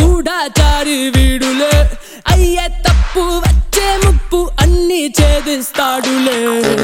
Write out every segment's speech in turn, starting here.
గూఢాచారి వీడులే అయ్యే తప్పు వచ్చే ముప్పు అన్ని ఛేదిస్తాడులే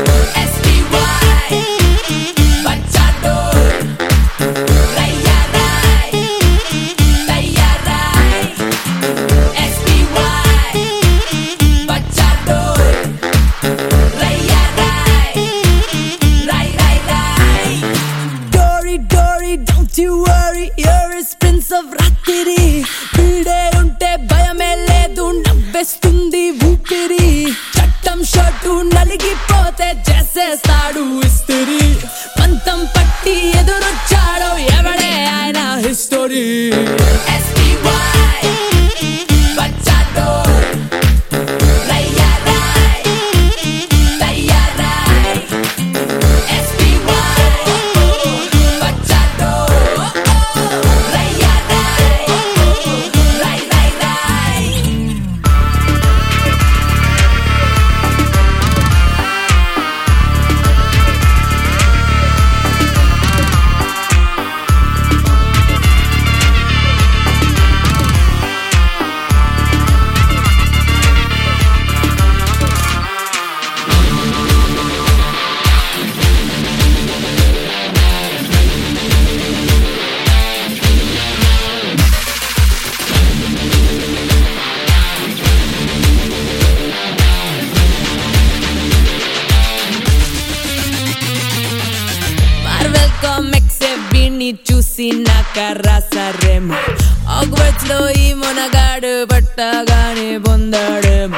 డోరీ డోరీ don't you worry your prince of రాత్రి వీడే ఉంటే భయమే లేదు నవ్వేస్తుంది ఊపిరి చట్టం షర్టు నలిగిపోతే చేసేస్తాడు ఇస్తిరి పంతం పట్టి ఎదురొచ్చాడో ఎవడే ఆయన హిస్టరీ మార్వెల్ కామిక్స్ వీణ్ణి చూసి నాక రాసారేమో ఆగ్వర్డ్స్ లో ఈ మునగాడు పట్టగానే పొందాడేమో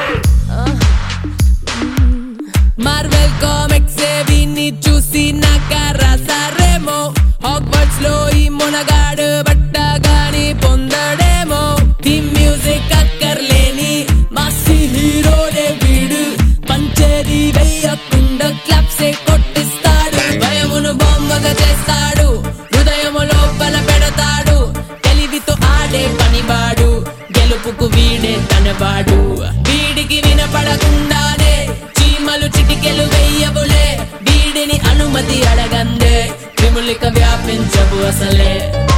మార్వెల్ కామిక్స్ వీణ్ణి చూసి నాక రాసారేమో ఆగ్వర్డ్స్ లో ఈ మునగాడు పట్టగానే పొందాడేమో థీమ్ మ్యూజిక్ అక్కర్లేని మాసి హీరోనే వీడు పంచేది వెయ్యకుండా క్లాప్సే కొట్టిస్తాడు భయమును బొమ్మగా చేస్తాడు హృదయము లోపల పెడతాడు తెలివితో ఆడే పనివాడు గెలుపుకు వీడే తనవాడు వీడికి వినపడకుండానే చీమలు చిటికెలు వెయ్యవులే వీడిని అనుమతి అడగందే క్రిములిక వ్యాపించవు అసలే